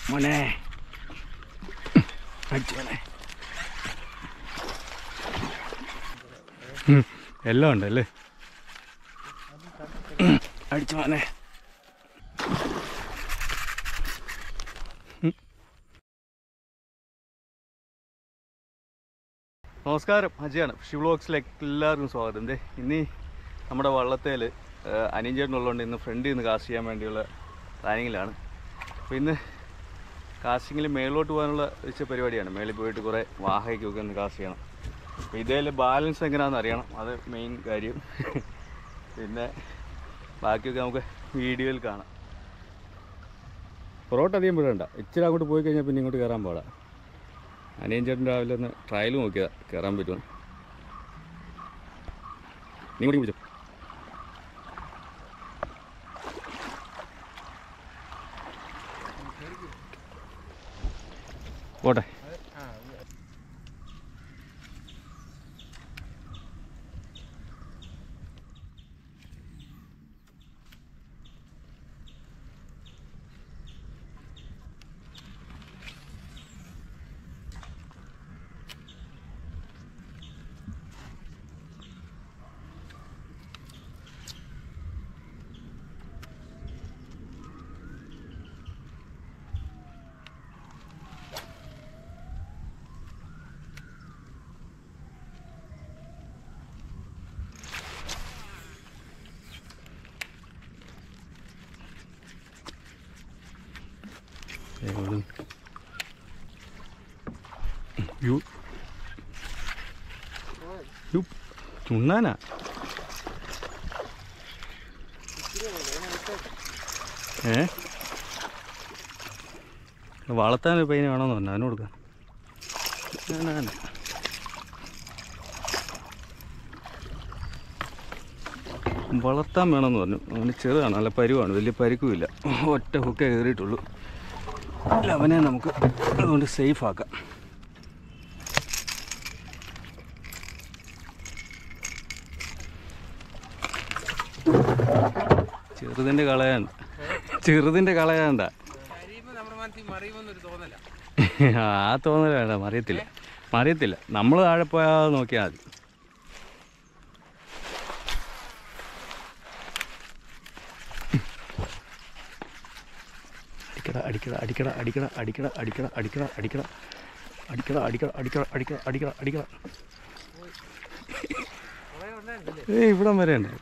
മോനെ അടിച്ചു മോനെ ഉം, എല്ലാം ഉണ്ടല്ലേ ഉം, അടിച്ചു മോനെ ഉം. നമസ്കാരം അജയാണ് ഫിഷ് വ്ളോഗ്സിലേക്ക് എല്ലാവർക്കും സ്വാഗതം ദേ ഇനി നമ്മുടെ വള്ളത്തേൽ അനിഞ്ചേട്ടനുള്ളതുകൊണ്ട് ഇന്ന് ഫ്രണ്ടിൽ നിന്ന് കാസ്റ്റ് ചെയ്യാൻ വേണ്ടിയുള്ള പ്ലാനിങ്ങിലാണ് അപ്പോൾ ഇന്ന് കാസ്റ്റിങ്ങിൽ മേളിലോട്ട് പോകാനുള്ള വെച്ച പരിപാടിയാണ് മേളിൽ പോയിട്ട് കുറേ വാഹയ്ക്കൊക്കെ ഒന്ന് കാസ്റ്റ് ചെയ്യണം അപ്പോൾ ഇതേൽ ബാലൻസ് എങ്ങനെയാണെന്ന് അറിയണം അത് മെയിൻ കാര്യം പിന്നെ ബാക്കിയൊക്കെ നമുക്ക് വീഡിയോയിൽ കാണാം പുറകോട്ട് അധികം വിടണ്ട ഇച്ചിരി അങ്ങോട്ട് പോയി കഴിഞ്ഞാൽ പിന്നെ ഇങ്ങോട്ട് കയറാൻ പാടാ അനിയൻ ചേട്ടൻ രാവിലെ ഒന്ന് ട്രയൽ നോക്കിയതാ കയറാൻ പറ്റുമോ നീ കൂടി പിടിച്ചോ പോട്ടെ എവിടെ? യു യു ചുണ്ണാനാ ഏ വളർത്താൻ ഒരു പയ്യനെ വേണമെന്ന് പറഞ്ഞു അവന് കൊടുക്കാം ഞാനാണ് വളർത്താൻ വേണമെന്ന് പറഞ്ഞു അവന് ചെറുതാണ് നല്ല പരുവാണ് വലിയ പരിക്കുമില്ല ഒറ്റ ഹുക്കേ കയറിയിട്ടുള്ളൂ അല്ല അവനെ നമുക്ക് അതുകൊണ്ട് സേഫ് ആക്കാം ചെറുതിൻ്റെ കളയാണ്ട ചെറുതിൻ്റെ കളയാണ്ട കരിയുമ്പോ നമ്മുടെ മനസ്സിൽ മറിയുമെന്നൊരു തോന്നല ആ തോന്നല വേണ്ട മറിയത്തില്ല മറിയത്തില്ല നമ്മൾ താഴെ പോയാൽ നോക്കിയാൽ മതി അടിക്കട അടിക്കട അടിക്കട അടിക്കട അടിക്കട അടിക്കട അടിക്കട അടിക്കട അടിക്കട അടിക്കട അടിക്കട അടിക്കട അടിക്കട അടിക്കട കുറെ ഉണ്ടായിരുന്നില്ലേ ഏയ് ഇവിടം വരെ ഉണ്ട്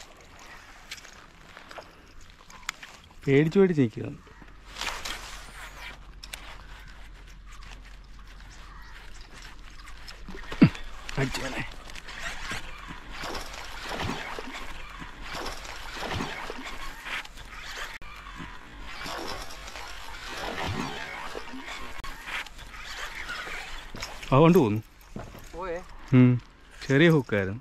പേടിച്ച് പേടിച്ച് നിൽക്കുക അടിച്ചോനെ അതുകൊണ്ട് പോന്നു പോയേ ഉം. ചെറിയ ഹുക്കായിരുന്നു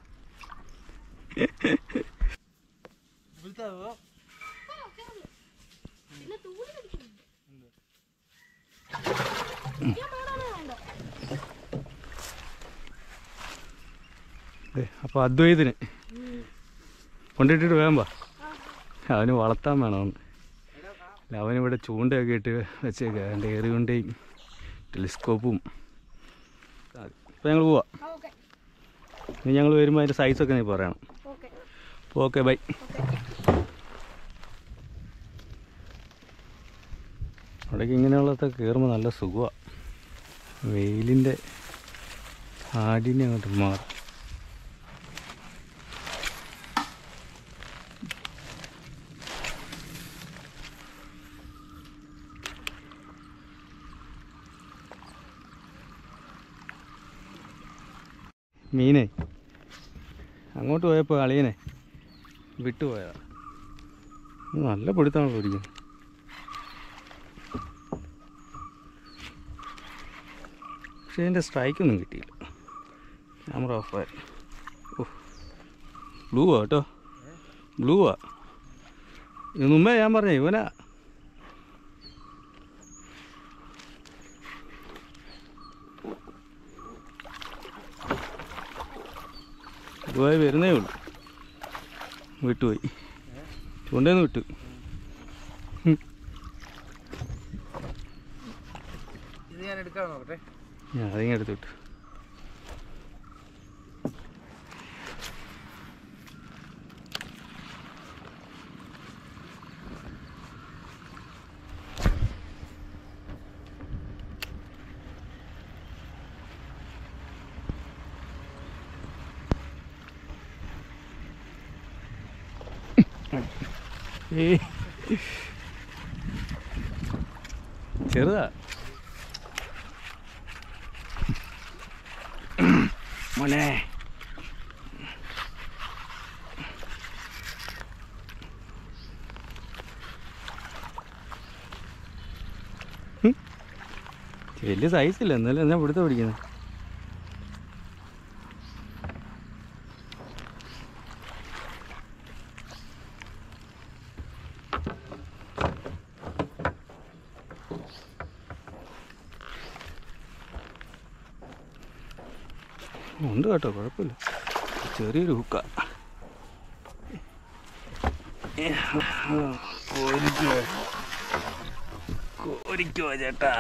അപ്പോൾ അദ്വൈതിന് കൊണ്ടിട്ടിട്ട് വേഗം വാ അവന് വളർത്താൻ വേണമെന്ന് അല്ല അവനിവിടെ ചൂണ്ടയൊക്കെ ഇട്ട് വെച്ചേക്കുക എൻ്റെ ഏറികൊണ്ടേയും ടെലിസ്കോപ്പും അപ്പോൾ ഞങ്ങൾ പോവാം ഓക്കെ ഇനി ഞങ്ങൾ വരുമ്പോൾ അതിൻ്റെ സൈസൊക്കെ നീ പറയണം ഓക്കെ അപ്പോൾ ഓക്കെ ബൈ അവിടേക്ക് ഇങ്ങനെയുള്ളതൊക്കെ കയറുമ്പോൾ നല്ല സുഖമാണ് വെയിലിൻ്റെ ആടിനെ അങ്ങോട്ട് മാറും മീനെ അങ്ങോട്ട് പോയപ്പോൾ അളിയനെ വിട്ടുപോയതാ ഇത് നല്ല പിടുത്താണ് പിടിക്കുന്നത് പക്ഷേ ഇതിൻ്റെ സ്ട്രൈക്കൊന്നും കിട്ടിയില്ല ക്യാമറ ഓഫായി ഓ ബ്ലൂ ആ കേട്ടോ ബ്ലൂ ആ ഇത് മുമ്പേ ഞാൻ പറഞ്ഞേ ഇവനാ ഇതുമായി വരുന്നേ ഉള്ളൂ വിട്ടുപോയി ചൂണ്ടേന്ന് വിട്ടു ഉം. ഇത് ഞാൻ എടുക്കാൻ നോക്കട്ടെ ഞാൻ അതിങ്ങനെ എടുത്ത് വിട്ടു ഏയ്. ചെറുതാ മോനെ ഉം. വലിയ സൈസ് ഇല്ല എന്നാലും എന്നാ പിടുത്ത പിടിക്കുന്നത് ഉണ്ട് കേട്ടോ കുഴപ്പമില്ല ചെറിയൊരു ഹുക്ക കോരിക്കോ കോരിക്കോ ചേട്ടാ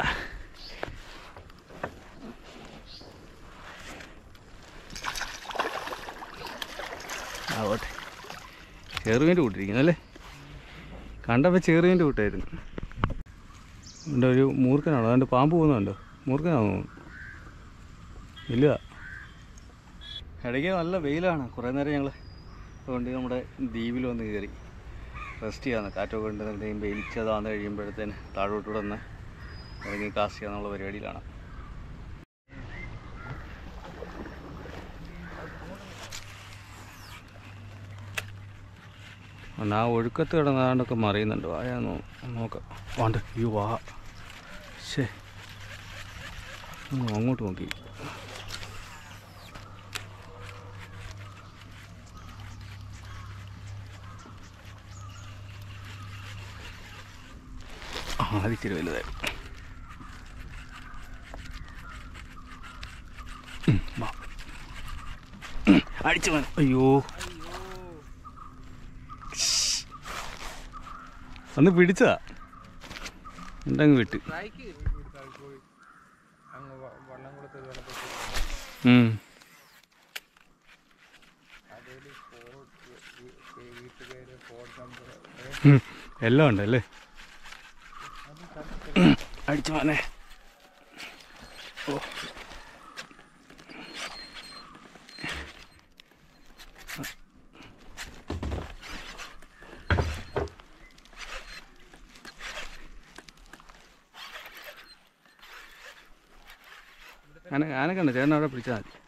ആവട്ടെ ചെറുമീൻ്റെ കൂട്ടിരിക്കുന്നു അല്ലേ കണ്ടപ്പോൾ ചെറുമീൻ്റെ കൂട്ടായിരുന്നു ഇവിടെ ഒരു മൂർഖനാണോ അതുകൊണ്ട് പാമ്പ് പോകുന്നുണ്ടോ മൂർഖനാണോ ഇല്ല ഇടയ്ക്ക് നല്ല വെയിലാണ് കുറേ നേരം ഞങ്ങൾ അതുകൊണ്ട് നമ്മുടെ ദ്വീപിൽ വന്ന് കയറി റെസ്റ്റ് ചെയ്യാന്ന് കാറ്റൊക്കെ ഉണ്ട് എന്തെങ്കിലും വെയിലിച്ചതാന്ന് കഴിയുമ്പോഴത്തേന് താഴോട്ടൂടെ ഒന്ന് ഇറങ്ങി കാസ്റ്റ് ചെയ്യാന്നുള്ള പരിപാടിയിലാണ് ഒന്ന് ആ ഒഴുക്കത്ത് കിടന്നാണ്ടൊക്കെ മറിയുന്നുണ്ട് വായ നോക്കാം വേണ്ട ഈ വാ ശേ ഒന്ന് അങ്ങോട്ട് നോക്കി ആ അത് ഇച്ചിരി വലുതായി ഉം, വാ. ഉം, അടിച്ചു വേണം അയ്യോ അന്ന് പിടിച്ചതാ ഉണ്ടങ്ങ് വിട്ട് ട്രൈക്ക് കൊടുത്താൽ പോയി അങ്ങ് വ- വെള്ളം കൊടുത്ത് വെള്ളത്തിൽ ഉം. അതിൽ ഫോർട്ട് വീട്ടുപേര് ഫോർട്ട് നമ്പർ ഉം. എല്ലാം ഉണ്ടല്ലേ അടിച്ചു മോനെ ഓ ആന ആനൊക്കെ ഉണ്ട് ചേട്ടൻ അവിടെ പിടിച്ചാൽ മതി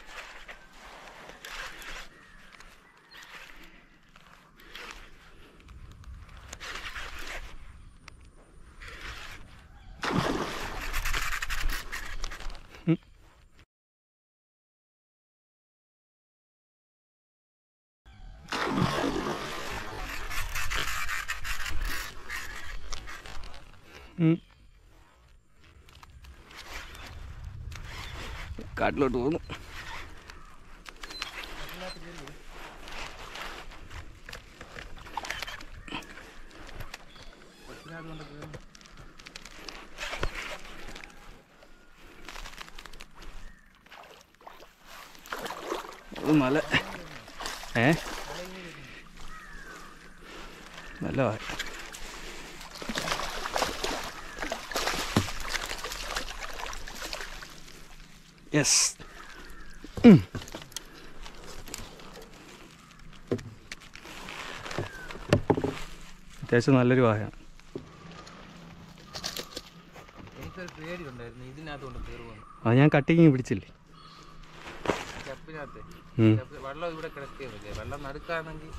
ഉം. കാട്ടിലോട്ട് പോകുന്നു അത് മല ഏ നല്ല വായ യെസ് അത്യാവശ്യം നല്ലൊരു വാഹയാണ് എനിക്കൊരു പേടി ഉണ്ടായിരുന്നു ഇതിനകത്ത് കൊണ്ട് കയറുമെന്ന് അത് ഞാൻ കട്ടിങ് പിടിച്ചില്ലേ സ്റ്റെപ്പിനകത്ത് ഉം. സ്റ്റെപ്പ് വെള്ളം ഇവിടെ കിടക്കുകയില്ലേ വെള്ളം നടുക്കാണെങ്കിൽ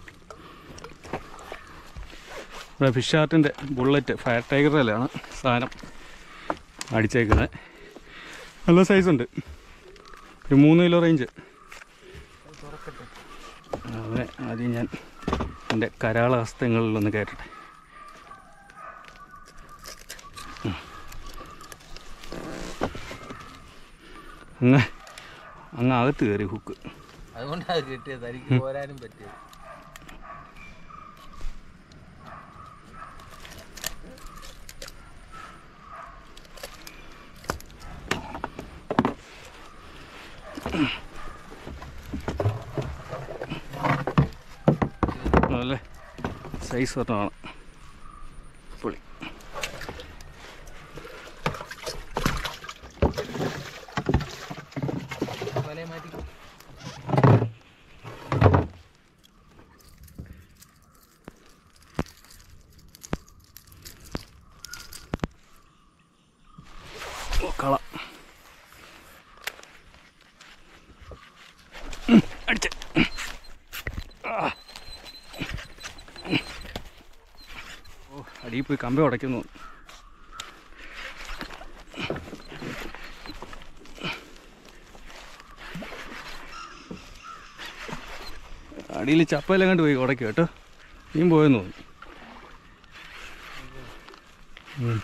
ഇവിടെ ഫിഷ് ആർട്ടിൻ്റെ ബുള്ളറ്റ് ഫയർ ടൈഗറിലാണ് സാധനം അടിച്ചേക്കുന്നത് നല്ല സൈസുണ്ട് ഒരു മൂന്ന് കിലോ റേഞ്ച് തുറക്കട്ടെ അവനെ ആദ്യം ഞാൻ എൻ്റെ കരാള ഹസ്തങ്ങളിലൊന്ന് കയറ്റട്ടെ ഉം. അങ്ങ് അങ്ങ് അകത്ത് കയറി ഹുക്ക് അതുകൊണ്ടാണ് കിട്ടിയത് തനിക്ക് പോരാനും പറ്റിയത് നല്ല സൈസ് ഒരെണ്ണമാണ് പുളി വലയെ മാറ്റി ഓ, കള ഉം, അടിച്ച് ആ. ഓ അടിയിൽ പോയി കമ്പി ഉടയ്ക്കുന്നു അടിയിൽ ചപ്പയെല്ലാം കണ്ട് പോയി ഉടയ്ക്കും കേട്ടോ നീയും പോയെന്ന് തോന്നുന്നു ഉം.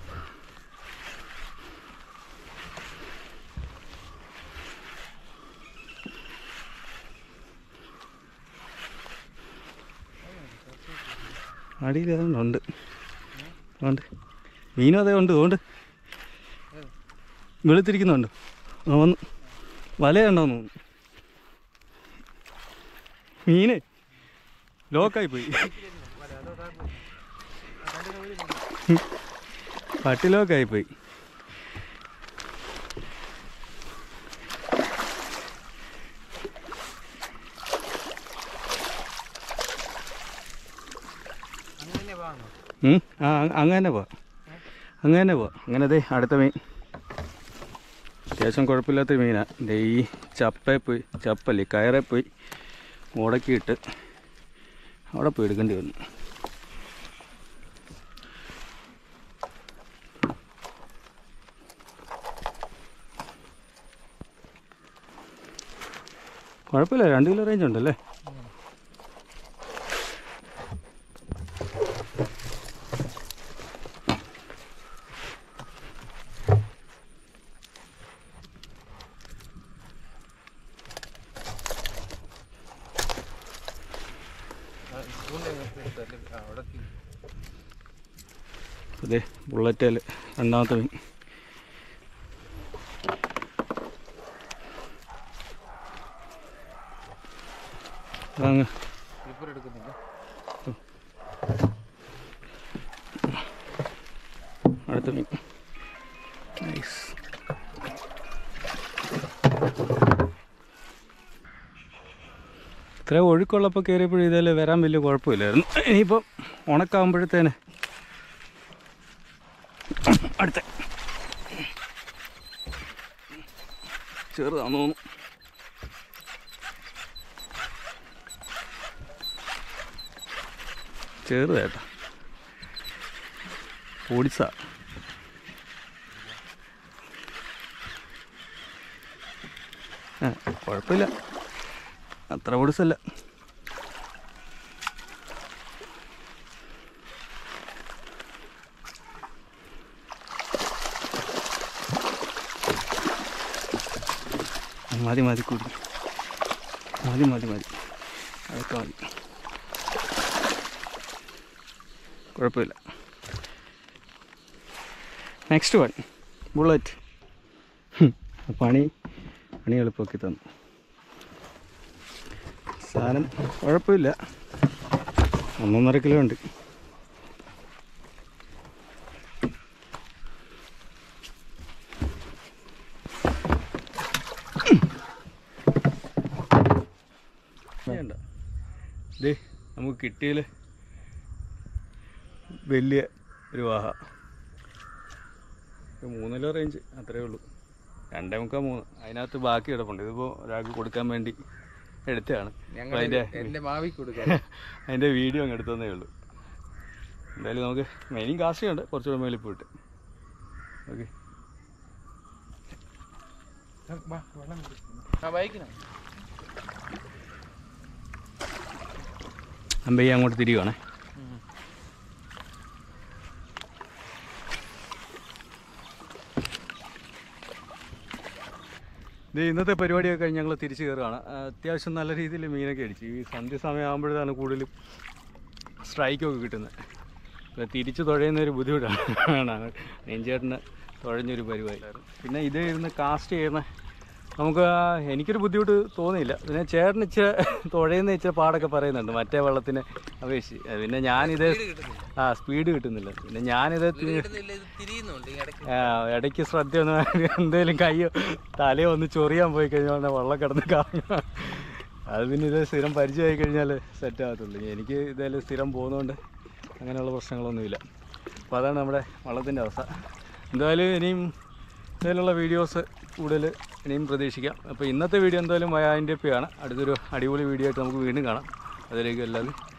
അടിയിൽ അതുകൊണ്ട് ഉണ്ട് ഉണ്ട് മീനും അതേ ഉണ്ട് അതുകൊണ്ട് വെളുത്തിരിക്കുന്നുണ്ട് ആ വന്ന് വലയുണ്ടോന്ന് തോന്നുന്നു മീനെ ലോക്കായി പോയി വല അതോടാ പോയി പട്ടി ലോക്കായി പോയി അങ്ങനെ വാങ്ങോ ഉം, ആ അ- അങ്ങനെ പോവാം അങ്ങനെ പോവാം അങ്ങനെ ദേ അടുത്ത മീൻ അത്യാവശ്യം കുഴപ്പമില്ലാത്ത മീനാണ് ദേ ഈ ചപ്പേ പോയി ചപ്പല്ലേ കയറെ പോയി ഉടക്കിയിട്ട് അവിടെ പോയി എടുക്കേണ്ടി വന്നു കുഴപ്പമില്ല രണ്ട് കിലോ റേഞ്ച് ഉണ്ടല്ലേ അവിടെ അതെ ബുള്ളറ്റേൽ രണ്ടാമത്തെ മീൻ അങ്ങ് സ്ലിപ്പർ എടുക്കുന്നില്ല അടുത്ത മീൻ നൈസ് ഇത്ര ഒഴുക്കുള്ളപ്പോൾ കയറിയപ്പോഴും ഇതല്ലേ വരാൻ വലിയ കുഴപ്പമില്ലായിരുന്നു ഇനിയിപ്പം ഉണക്കാകുമ്പോഴത്തേന് അടുത്ത ചെറുതാന്ന് തോന്നുന്നു ചെറുതേട്ടാ ഓടിച്ച ആ കുഴപ്പമില്ല അത്ര ഓടിച്ചല്ല മതി മതി കൂടി മതി മതി മതി അതൊക്കെ മതി കുഴപ്പമില്ല നെക്സ്റ്റ് വൺ ബുള്ളറ്റ് പണി പണി എളുപ്പമാക്കി തന്നു സാധനം കുഴപ്പമില്ല ഒന്നൊന്നര കിലോ ഉണ്ട് വേണ്ട ദേ നമുക്ക് കിട്ടിയതിൽ വലിയ ഒരു വാഹ ഒരു മൂന്നിലോ റേഞ്ച് അത്രേ ഉള്ളൂ രണ്ടേ മുക്കാൽ മൂന്ന് അതിനകത്ത് ബാക്കി കിടപ്പുണ്ട് ഇതിപ്പോൾ ഒരാൾക്ക് കൊടുക്കാൻ വേണ്ടി എടുത്തതാണ് ഞങ്ങൾ അപ്പോൾ അതിൻ്റെ എന്റെ മാവി കൊടുക്കാം അതിൻ്റെ വീഡിയോ അങ്ങ് എടുത്തതേ ഉള്ളൂ എന്തായാലും നമുക്ക് മെയിൻ കാശുണ്ട് കുറച്ചുകൂടെ മേളിൽ പോയിട്ട് ഓക്കെ ആ ബൈക്കിനാ അമ്പയ്യ അങ്ങോട്ട് തിരിയുവാണേ ഇത് ഇന്നത്തെ പരിപാടിയൊക്കെ കഴിഞ്ഞ് ഞങ്ങൾ തിരിച്ചു കയറുകയാണ് ആ, അത്യാവശ്യം നല്ല രീതിയിൽ മീനൊക്കെ അടിച്ചു ഈ സന്ധ്യ സമയമാകുമ്പോഴാണ് കൂടുതലും സ്ട്രൈക്കൊക്കെ കിട്ടുന്നത് അപ്പോൾ തിരിച്ച് തുഴയുന്ന ഒരു ബുദ്ധിമുട്ടാണ് നെഞ്ചേട്ടന് തുഴഞ്ഞൊരു പരിപാടി പിന്നെ ഇത് ഇരുന്ന് കാസ്റ്റ് ചെയ്യുന്ന നമുക്ക് ആ എനിക്കൊരു ബുദ്ധിമുട്ട് തോന്നിയില്ല പിന്നെ ചേട്ടന് ഇച്ചിരി തുഴയുന്ന ഇച്ചിരി പാടൊക്കെ പറയുന്നുണ്ട് മറ്റേ വെള്ളത്തിന് അപേക്ഷിച്ച് അത് പിന്നെ ഞാനിത് ആ സ്പീഡ് കിട്ടുന്നില്ല പിന്നെ ഞാനിത് തി- കിട്ടുന്നില്ല ഇത് തിരിയുന്നുണ്ട് ഈ ഇടയ്ക്ക് ആ, ഇടയ്ക്ക് ശ്രദ്ധ ഒന്ന് എന്തേലും കയ്യോ തലയോ ഒന്ന് ചൊറിയാൻ പോയി കഴിഞ്ഞാൽ വെള്ളം കിടന്ന് കാണുക അത് പിന്നെ ഇത് സ്ഥിരം പരിചയമായി കഴിഞ്ഞാൽ സെറ്റ് ആകത്തുള്ളൂ എനിക്ക് ഇതേലും സ്ഥിരം പോകുന്നതുകൊണ്ട് അങ്ങനെയുള്ള പ്രശ്നങ്ങളൊന്നുമില്ല അപ്പോൾ അതാണ് നമ്മുടെ വള്ളത്തിൻ്റെ അവസ്ഥ എന്തായാലും ഇനിയും ഇതിലുള്ള വീഡിയോസ് കൂടുതൽ ഇനിയും പ്രതീക്ഷിക്കാം അപ്പോൾ ഇന്നത്തെ വീഡിയോ എന്തായാലും വയാൻ്റെ ആണ് അടുത്തൊരു അടിപൊളി വീഡിയോ ആയിട്ട് നമുക്ക് വീണ്ടും കാണാം അതിലേക്ക് എല്ലാവരും